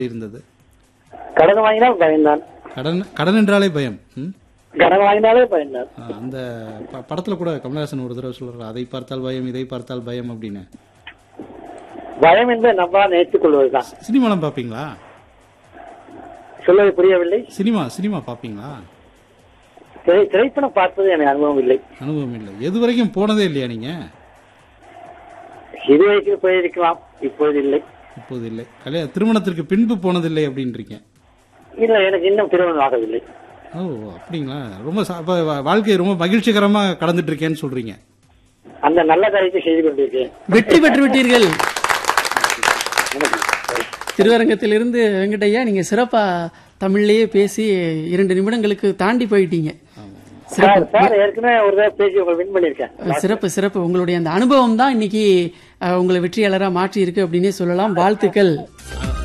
இருந்தது கடன் வாங்கினால் பயம்தான் கடன் கடன் என்றாலே பயம் ம்? கடன் வாங்கினாலே பயம்தான் ஆ, அந்த ப- படத்துல கூட கமலஹாசன் ஒரு தடவை சொல்றாரு அதை பார்த்தால் பயம் இதை பார்த்தால் பயம் அப்படின்னு பயம் என்பதை நம்மால் நினைத்துக் கொள்வதுதான் சினிமாலாம் பாப்பீங்களா சொல்வது புரியவில்லை சினிமா சினிமா பாப்பீங்களா திரை திரைப்படம் பார்ப்பது எனக்கு அனுபவம் இல்லை அனுபவம் இல்லை எது வரைக்கும் போனதே இல்லையா நீங்க சிறு வயசில் போயிருக்கலாம் இப்பொழுது இல்லை இப்போது இல்லை கல்யாண திருமணத்திற்கு பின்பு போனதில்லை அப்படின்றீங்க இல்லை எனக்கு இன்னும் திருமணம் ஆகவில்லை ஓ அப்படிங்களா ரொம்ப ச- அப்ப வா- வாழ்க்கை ரொம்ப மகிழ்ச்சிகரமா கடந்துட்டு இருக்கேன்னு சொல்றீங்க அந்த நல்ல காரியத்தை செய்து கொண்டிருக்கேன் வெற்றி பெற்று விட்டீர்கள் திருவரங்கத்திலிருந்து வெங்கடையா நீங்க சிறப்பா தமிழ்லயே பேசி இரண்டு நிமிடங்களுக்கு தாண்டி போயிட்டீங்க சார் சார் ஏற்கனவே ஒரு தடவை பேசி உங்களை வின் பண்ணியிருக்கேன் சிறப்பு சிறப்பு உங்களுடைய அந்த அனுபவம் தான் இன்னைக்கு அஹ், உங்களை வெற்றியாளரா மாற்றி இருக்கு அப்படின்னே சொல்லலாம் வாழ்த்துக்கள்